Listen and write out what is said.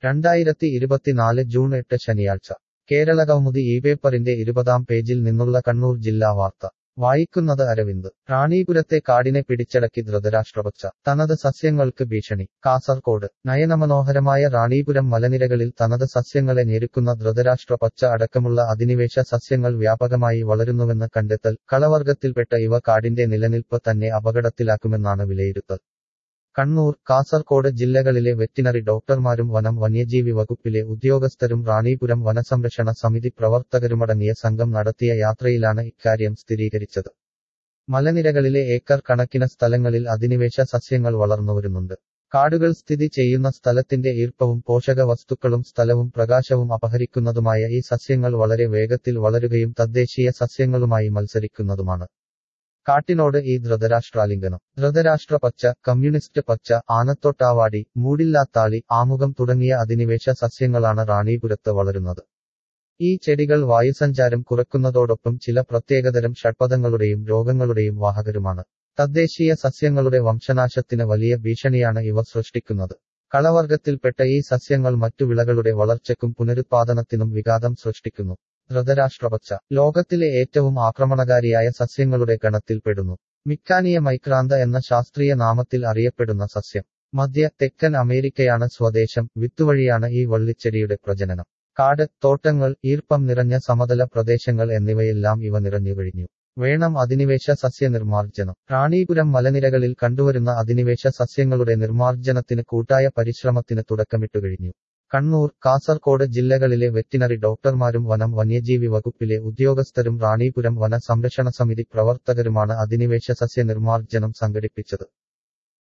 രണ്ടായിരത്തി ഇരുപത്തിനാല് ജൂൺ എട്ട് ശനിയാഴ്ച കേരളകൗമുദി ഈ പേപ്പറിന്റെ ഇരുപതാം പേജിൽ നിന്നുള്ള കണ്ണൂർ ജില്ലാ വാർത്ത വായിക്കുന്നത് അരവിന്ദ് റാണീപുരത്തെ കാടിനെ പിടിച്ചടക്കി ധൃതരാഷ്ട്രപച്ച തനത് സസ്യങ്ങൾക്ക് ഭീഷണി കാസർകോട് നയനമനോഹരമായ റാണീപുരം മലനിരകളിൽ തനത് സസ്യങ്ങളെ ഞെരുക്കുന്ന ധൃതരാഷ്ട്ര പച്ച അടക്കമുള്ള അധിനിവേശ സസ്യങ്ങൾ വ്യാപകമായി വളരുന്നുവെന്ന് കണ്ടെത്തൽ കളവർഗത്തിൽപ്പെട്ട ഇവ കാടിന്റെ നിലനിൽപ്പ് തന്നെ അപകടത്തിലാക്കുമെന്നാണ് വിലയിരുത്തൽ കണ്ണൂർ കാസർകോട് ജില്ലകളിലെ വെറ്റിനറി ഡോക്ടർമാരും വനം വന്യജീവി വകുപ്പിലെ ഉദ്യോഗസ്ഥരും റാണീപുരം വനസംരക്ഷണ സമിതി പ്രവർത്തകരുമടങ്ങിയ സംഘം നടത്തിയ യാത്രയിലാണ് ഇക്കാര്യം സ്ഥിരീകരിച്ചത് മലനിരകളിലെ ഏക്കർ കണക്കിന് സ്ഥലങ്ങളിൽ അധിനിവേശ സസ്യങ്ങൾ വളർന്നുവരുന്നുണ്ട് കാടുകൾ സ്ഥിതി ചെയ്യുന്ന സ്ഥലത്തിന്റെ ഈർപ്പവും പോഷക വസ്തുക്കളും സ്ഥലവും പ്രകാശവും അപഹരിക്കുന്നതുമായ ഈ സസ്യങ്ങൾ വളരെ വേഗത്തിൽ വളരുകയും തദ്ദേശീയ സസ്യങ്ങളുമായി മത്സരിക്കുന്നതുമാണ് കാട്ടിനോട് ഈ ധൃതരാഷ്ട്രാലിംഗനം ധൃതരാഷ്ട്ര പച്ച കമ്മ്യൂണിസ്റ്റ് പച്ച ആനത്തോട്ടാവാടി മൂടില്ലാത്താളി ആമുഖം തുടങ്ങിയ അധിനിവേശ സസ്യങ്ങളാണ് റാണീപുരത്ത് വളരുന്നത് ഈ ചെടികൾ വായുസഞ്ചാരം കുറയ്ക്കുന്നതോടൊപ്പം ചില പ്രത്യേകതരം ഷഡ്പഥങ്ങളുടെയും രോഗങ്ങളുടെയും വാഹകരുമാണ് തദ്ദേശീയ സസ്യങ്ങളുടെ വംശനാശത്തിന് വലിയ ഭീഷണിയാണ് ഇവ സൃഷ്ടിക്കുന്നത് കളവർഗത്തിൽപ്പെട്ട ഈ സസ്യങ്ങൾ മറ്റു വിളകളുടെ വളർച്ചയ്ക്കും പുനരുത്പാദനത്തിനും വിഘാതം സൃഷ്ടിക്കുന്നു ധൃതരാഷ്ട്രപച്ച ലോകത്തിലെ ഏറ്റവും ആക്രമണകാരിയായ സസ്യങ്ങളുടെ ഗണത്തിൽപ്പെടുന്നു മിക്കാനിയ മൈക്രാന്ത എന്ന ശാസ്ത്രീയ നാമത്തിൽ അറിയപ്പെടുന്ന സസ്യം മധ്യ തെക്കൻ അമേരിക്കയാണ് സ്വദേശം വിത്തുവഴിയാണ് ഈ വള്ളിച്ചെടിയുടെ പ്രജനനം കാട് തോട്ടങ്ങൾ ഈർപ്പം നിറഞ്ഞ സമതല പ്രദേശങ്ങൾ എന്നിവയെല്ലാം ഇവ നിറഞ്ഞു കഴിഞ്ഞു വേണം അധിനിവേശ സസ്യ നിർമ്മാർജ്ജനം റാണീപുരം മലനിരകളിൽ കണ്ടുവരുന്ന അധിനിവേശ സസ്യങ്ങളുടെ നിർമ്മാർജ്ജനത്തിന് കൂട്ടായ പരിശ്രമത്തിന് തുടക്കമിട്ടു കഴിഞ്ഞു കണ്ണൂർ കാസർകോട് ജില്ലകളിലെ വെറ്റിനറി ഡോക്ടർമാരും വനം വന്യജീവി വകുപ്പിലെ ഉദ്യോഗസ്ഥരും റാണീപുരം വന സംരക്ഷണ സമിതി പ്രവർത്തകരുമാണ് അധിനിവേശ സസ്യ നിർമ്മാർജ്ജനം സംഘടിപ്പിച്ചത്